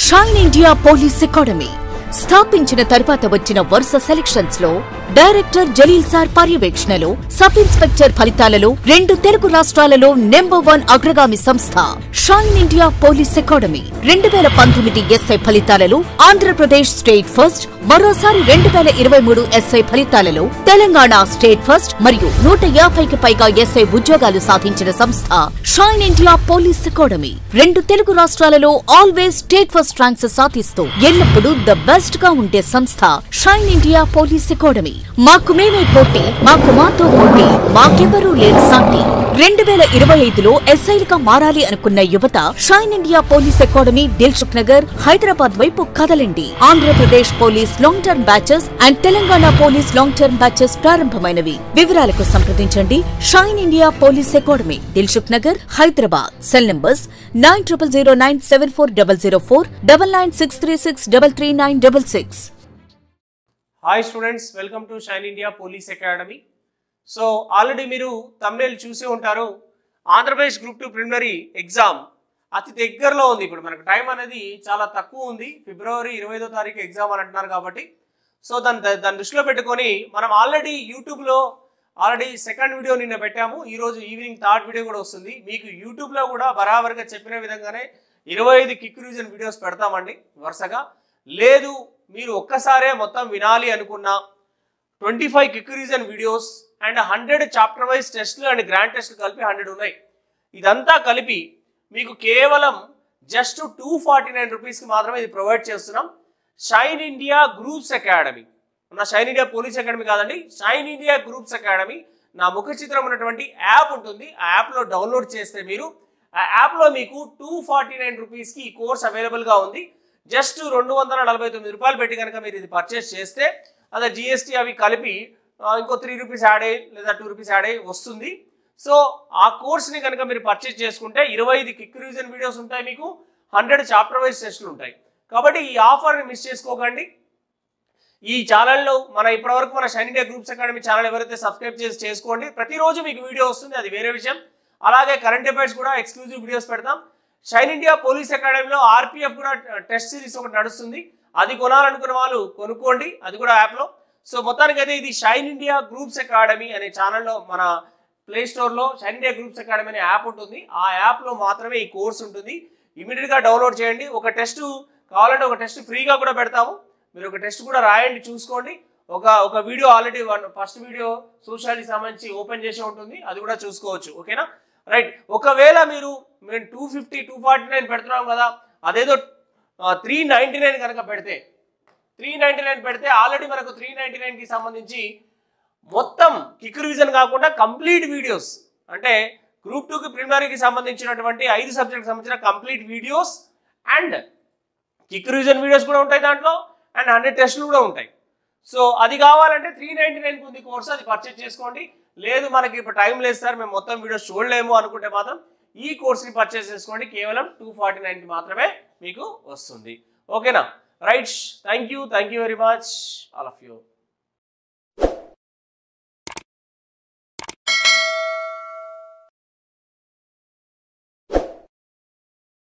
shine India Police academy స్థాపించిన తరువాత వచ్చిన వరుస సెలక్షన్స్ లో డైరెక్టర్ జలీల్ సార్ పర్యవేక్షణలో సబ్ ఇన్స్పెక్టర్ ఫలితాలలో రెండు తెలుగు రాష్ట్రాలలో నెంబర్ వన్ అగ్రగామి సంస్థ షైన్ ఇండియా పోలీస్ అకాడమీ రెండు వేల పంతొమ్మిది ఎస్ఐ ఫలితాలలో ఆంధ్రప్రదేశ్ స్టేట్ ఫస్ట్ మరోసారి రెండు వేల ఇరవై మూడు ఎస్ఐ ఫలితాలలో తెలంగాణ స్టేట్ ఫస్ట్ మరియు నూట యాభైకి పైగా ఎస్ఐ ఉద్యోగాలు సాధించిన సంస్థ షైన్ ఇండియా పోలీస్ అకాడమీ రెండు తెలుగు రాష్ట్రాలలో ఆల్వేస్ స్టేట్ ఫస్ట్ ర్యాంక్స్ సాధిస్తూ ఎల్లప్పుడూ ద బెస్ట్ గా ఉండే సంస్థ షైన్ ఇండియా పోలీస్ అకాడమీ మాకు మేమే పోటీ మాకు మాతో పోటీ మాకెవరూ లేరు సాటి రెండు వేల ఇరవై ఐదులో ఎస్ఐలుగా మారాలి అనుకున్న యువత Shine India Police Academy Dilsukh Nagar Hyderabad వైపు కదలండి Andhra Pradesh police long term batches and Telangana police long term batches ప్రారంభమైనవి వివరాలకు సంప్రదించండి Shine India Police Academy Dilsukh Nagar Hyderabad cell numbers nine triple zero nine seven four double zero four double nine six three six double three nine double six hi students welcome to Shine India Police Academy so already మీరు తమిళ చూసే ఉంటారు Andhra Pradesh group two preliminary exam అతి దగ్గరలో ఉంది ఇప్పుడు మనకు time అనేది చాలా తక్కువ ఉంది ఫిబ్రవరి ఇరవై ఐదో తారీఖు ఎగ్జామ్ అని అంటున్నారు కాబట్టి సో దాన్ని దాన్ని దృష్టిలో పెట్టుకొని మనం ఆల్రెడీ యూట్యూబ్లో ఆల్రెడీ సెకండ్ వీడియో నిన్న పెట్టాము ఈరోజు ఈవినింగ్ థర్డ్ వీడియో కూడా వస్తుంది మీకు యూట్యూబ్లో కూడా బరాబర్గా చెప్పిన విధంగానే ఇరవై ఐదు కిక్ రీజన్ వీడియోస్ పెడతామండి వరుసగా లేదు మీరు ఒక్కసారే మొత్తం వినాలి అనుకున్నా twenty five quick revision videos and hundred chapter wise టెస్ట్లు అండ్ గ్రాండ్ టెస్ట్లు కలిపి హండ్రెడ్ ఉన్నాయి ఇదంతా కలిపి మీకు కేవలం జస్ట్ టూ ఫార్టీ నైన్ రూపీస్కి మాత్రమే ఇది ప్రొవైడ్ చేస్తున్నాం షైన్ ఇండియా గ్రూప్స్ అకాడమీ నా షైన్ ఇండియా పోలీస్ అకాడమీ కాదండి షైన్ ఇండియా గ్రూప్స్ అకాడమీ నా ముఖ చిత్రం ఉన్నటువంటి యాప్ ఉంటుంది ఆ యాప్లో డౌన్లోడ్ చేస్తే మీరు ఆ యాప్లో మీకు టూ ఫార్టీ నైన్ రూపీస్కి ఈ కోర్స్ అవైలబుల్గా ఉంది జస్ట్ రెండు వందల నలభై తొమ్మిది రూపాయలు పెట్టి కనుక మీరు ఇది పర్చేస్ చేస్తే అదే జిఎస్టీ అవి కలిపి ఆ, ఇంకో త్రీ రూపీస్ యాడ్ అయ్యి లేదా టూ రూపీస్ యాడ్ అయ్యి వస్తుంది సో ఆ కోర్స్ని కనుక మీరు పర్చేస్ చేసుకుంటే ఇరవై ఐదు కిక్ రివిజన్ వీడియోస్ ఉంటాయి మీకు హండ్రెడ్ చాప్టర్ వైజ్ టెస్ట్లు ఉంటాయి కాబట్టి ఈ ఆఫర్ని మిస్ చేసుకోకండి ఈ ఛానల్లో మన ఇప్పటివరకు మన Shine India Groups Academy channel ఎవరైతే సబ్స్క్రైబ్ చేసి చేసుకోండి ప్రతిరోజు మీకు వీడియో వస్తుంది అది వేరే విషయం అలాగే కరెంట్ అఫైర్స్ కూడా ఎక్స్క్లూజివ్ వీడియోస్ పెడతాం షైన్ ఇండియా పోలీస్ అకాడమీలో ఆర్పిఎఫ్ కూడా టెస్ట్ సిరీస్ ఒకటి నడుస్తుంది అది కొనాలనుకున్న వాళ్ళు కొనుక్కోండి అది కూడా యాప్లో సో మొత్తానికి అయితే ఇది షైన్ ఇండియా గ్రూప్స్ అకాడమీ అనే ఛానల్లో మన ప్లే స్టోర్లో షైన్ ఇండియా గ్రూప్స్ అకాడమీ అనే యాప్ ఉంటుంది ఆ యాప్లో మాత్రమే ఈ కోర్స్ ఉంటుంది ఇమీడియట్గా డౌన్లోడ్ చేయండి ఒక టెస్ట్ కావాలంటే ఒక టెస్ట్ ఫ్రీగా కూడా పెడతాము మీరు ఒక టెస్ట్ కూడా రాయండి చూసుకోండి ఒక ఒక video already one first video sociology సంబంధించి ఓపెన్ చేసి ఉంటుంది అది కూడా చూసుకోవచ్చు ఓకేనా రైట్ ఒకవేళ మీరు మేము two fifty two forty nine పెడుతున్నాం కదా అదేదో త్రీ నైంటీ నైన్ కనుక పెడితే త్రీ నైంటీ నైన్ పెడితే ఆల్రెడీ మనకు త్రీ నైంటీ నైన్కి సంబంధించి మొత్తం కిక్ రివిజన్ కాకుండా కంప్లీట్ వీడియోస్ అంటే గ్రూప్ టూకి ప్రిలిమినరీకి సంబంధించినటువంటి ఐదు సబ్జెక్ట్కి సంబంధించిన complete videos and quick revision videos కూడా ఉంటాయి దాంట్లో అండ్ హండ్రెడ్ టెస్ట్లు కూడా ఉంటాయి సో అది కావాలంటే త్రీ నైంటీ నైన్కి ఉంది కోర్స్ అది పర్చేజ్ చేసుకోండి లేదు మనకి ఇప్పుడు టైం లేదు సార్ మేము మొత్తం వీడియోస్ చూడలేము అనుకుంటే మాత్రం ఈ కోర్స్ని పర్చేస్ చేసుకోండి కేవలం టూ ఫార్టీ నైన్కి మాత్రమే మీకు వస్తుంది ఓకేనా right thank you thank you very much all of you